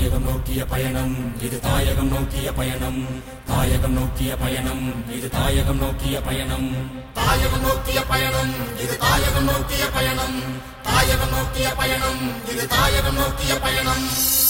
தாயகம் நோக்கிய பயணம் இது தாயகம் நோக்கிய பயணம் தாயகம் நோக்கிய பயணம் இது தாயகம் நோக்கிய பயணம் தாயகம் நோக்கிய பயணம் இது தாயகம் நோக்கிய பயணம் தாயகம் நோக்கிய பயணம் இது தாயகம் நோக்கிய பயணம்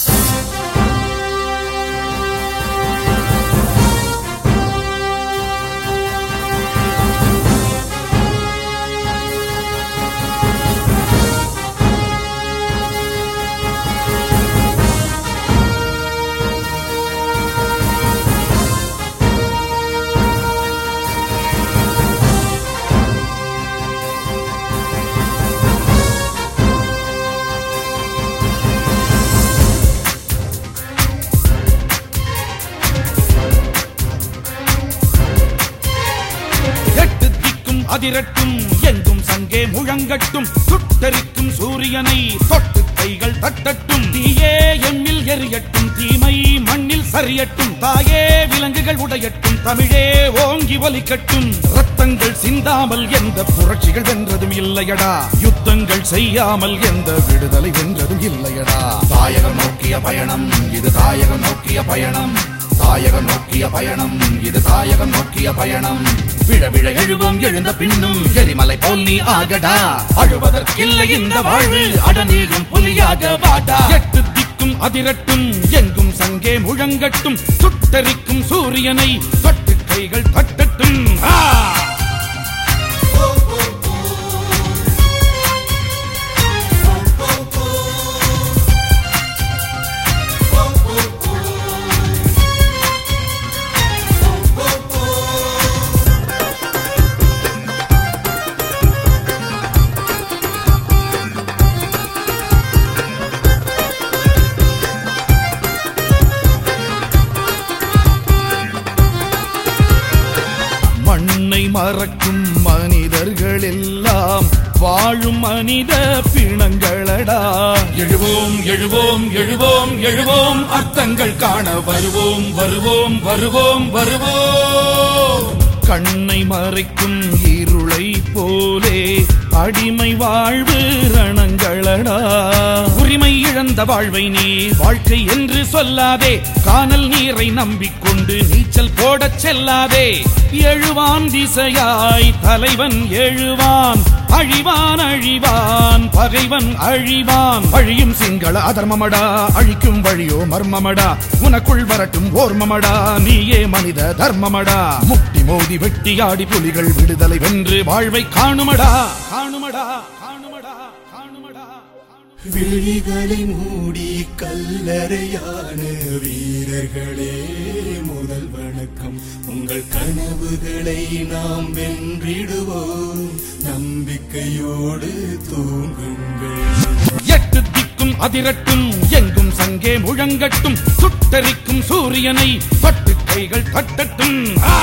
எட்டு திக்கும் அதிரட்டும் எங்கும் சங்கே முழங்கட்டும் சுட்டரிக்கும் சூரியனை தொட்டு கைகள் தட்டட்டும் தீயே எண்ணில் எரியட்டும் தீமை மண்ணில் சரியட்டும் தாயே விலங்குகள் உடையட்டும் தமிழே ஓங்கி ஒலிக்கட்டும் ரத்தங்கள் சிந்தாமல் எந்த புரட்சிகள் வென்றதும் இல்லையடா யுத்தங்கள் செய்யாமல் எந்த விடுதலை வென்றதும் இல்லையடா தாயகம் நோக்கிய பயணம் இது தாயகம் நோக்கிய பயணம் தாயகம் நோக்கிய பயணம் இது தாயகம் நோக்கிய பயணம் விழ விழ எழுவோம் எழுந்த பின்னும் எரிமலை போல் நீ ஆகடா அழுவதற்கில்லை இந்த வாழ்வு அடநீரும் புலியாக வாடா எட்டு திக்கும் அதிரட்டும் எங்கும் சங்கே முழங்கட்டும் சுட்டரிக்கும் சூரியனை தொட்டு கைகள் தட்டட்டும் ஆ! மண்ணை மறக்கும் மனிதர்கள் எல்லாம் வாழும் மனித பிணங்களடா எழுவோம் எழுவோம் எழுவோம் எழுவோம் அர்த்தங்கள் காண வருவோம் வருவோம் வருவோம் வருவோம் கண்ணை மறைக்கும் இருளை போலே அடிமை வாழ்வு ரணங்களடா உரிமை இழந்த வாழ்வை நீ வாழ்க்கை என்று சொல்லாதே கானல் நீரை நம்பிக்கொண்டு நீச்சல் போடச் செல்லாதே எழுவான் திசையாய் தலைவன் எழுவான் அழிவான் அழிவான் பகைவன் அழிவான் அழியும் சிங்கள அதர்மமடா அழிக்கும் வழியோ மர்மமடா உனக்குள் வரட்டும் ஓர்மமடா நீயே மனித தர்மமடா முட்டி மோதி வெட்டியாடி புலிகள் விடுதலை வென்று வாழ்வை காணுமடா காணுமடா காணுமடா காணுமடா விழிகளை மூடி கல்லறையான வீரர்களே முதல் வணக்கம் உங்கள் கனவுகளை நாம் வென்றிடுவோம் நம்பிக்கையோடு தூங்குங்கள் எட்டு திக்கும் அதிரட்டும் எங்கும் சங்கே முழங்கட்டும் சுட்டரிக்கும் சூரியனை தொட்டு கைகள் தட்டட்டும் ஆ!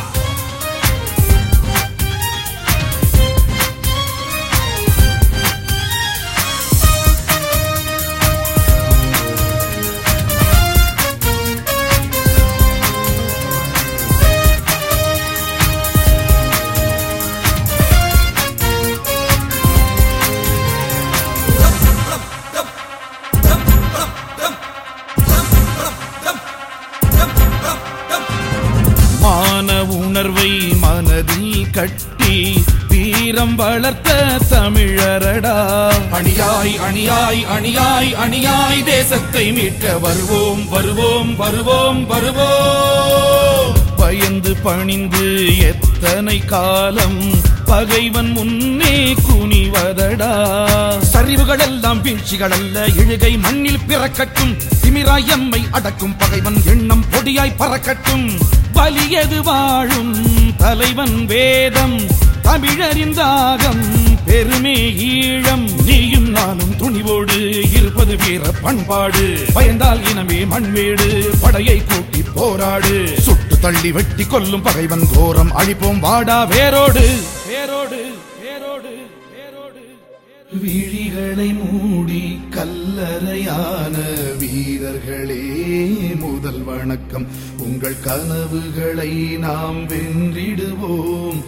மான உணர்வை மனதில் கட்டி வீரம் வளர்த்த தமிழரடா அணியாய் அணியாய் அணியாய் அணியாய் தேசத்தை மீட்க வருவோம் வருவோம் வருவோம் வருவோம் பயந்து பணிந்து எத்தனை காலம் பகைவன் முன்னே குனிவதடா சரிவுகள் எல்லாம் வீழ்ச்சிகள் அல்ல இழுகை மண்ணில் பிறக்கட்டும் திமிராய் எம்மை அடக்கும் பகைவன் எண்ணம் பொடியாய் பறக்கட்டும் வலியது வாழும் தலைவன் வேதம் தமிழரின் தாகம் பெருமே ஈழம் நீயும் நானும் துணிவோடு இருப்பது வீர பண்பாடு பயந்தால் இனமே மண்மேடு படையை கூட்டி போராடு சுட்டு தள்ளி வெட்டி கொல்லும் பகைவன் கோரம் அழிப்போம் வாடா வேரோடு வேரோடு வேரோடு வேரோடு விழிகளை மூடி கல்லறையான வீரர்களே முதல் வணக்கம் உங்கள் கனவுகளை நாம் வென்றிடுவோம்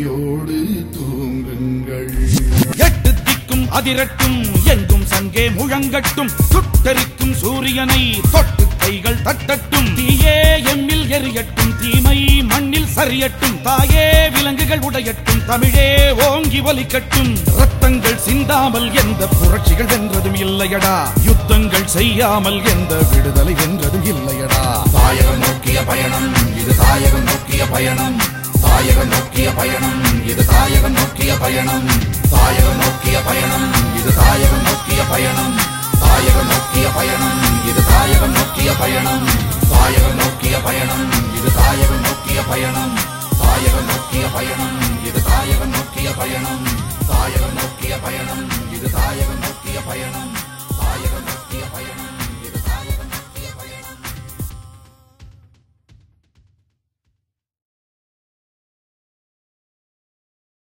நம்பிக்கையோடு தூங்குங்கள் எட்டு திக்கும் அதிரட்டும் எங்கும் சங்கே முழங்க முழங்கட்டும் சுட்டரிக்கும் சூரியனை தொட்டு கைகள் தட்டட்டும் தீயே எம்மில் எரியட்டும் தீமை மண்ணில் சரியட்டும் தாயே விலங்குகள் உடையட்டும் தமிழே ஓங்கி ஒலிக்கட்டும் ரத்தங்கள் சிந்தாமல் எந்த புரட்சிகள் வென்றதும் இல்லையடா யுத்தங்கள் செய்யாமல் எந்த விடுதலை வென்றதும் இல்லையடா தாயகம் நோக்கிய பயணம் இது தாயகம் நோக்கிய பயணம் தாயகம் நோக்கிய பயணம் இது தாயகம் நோக்கிய பயணம் தாயகம்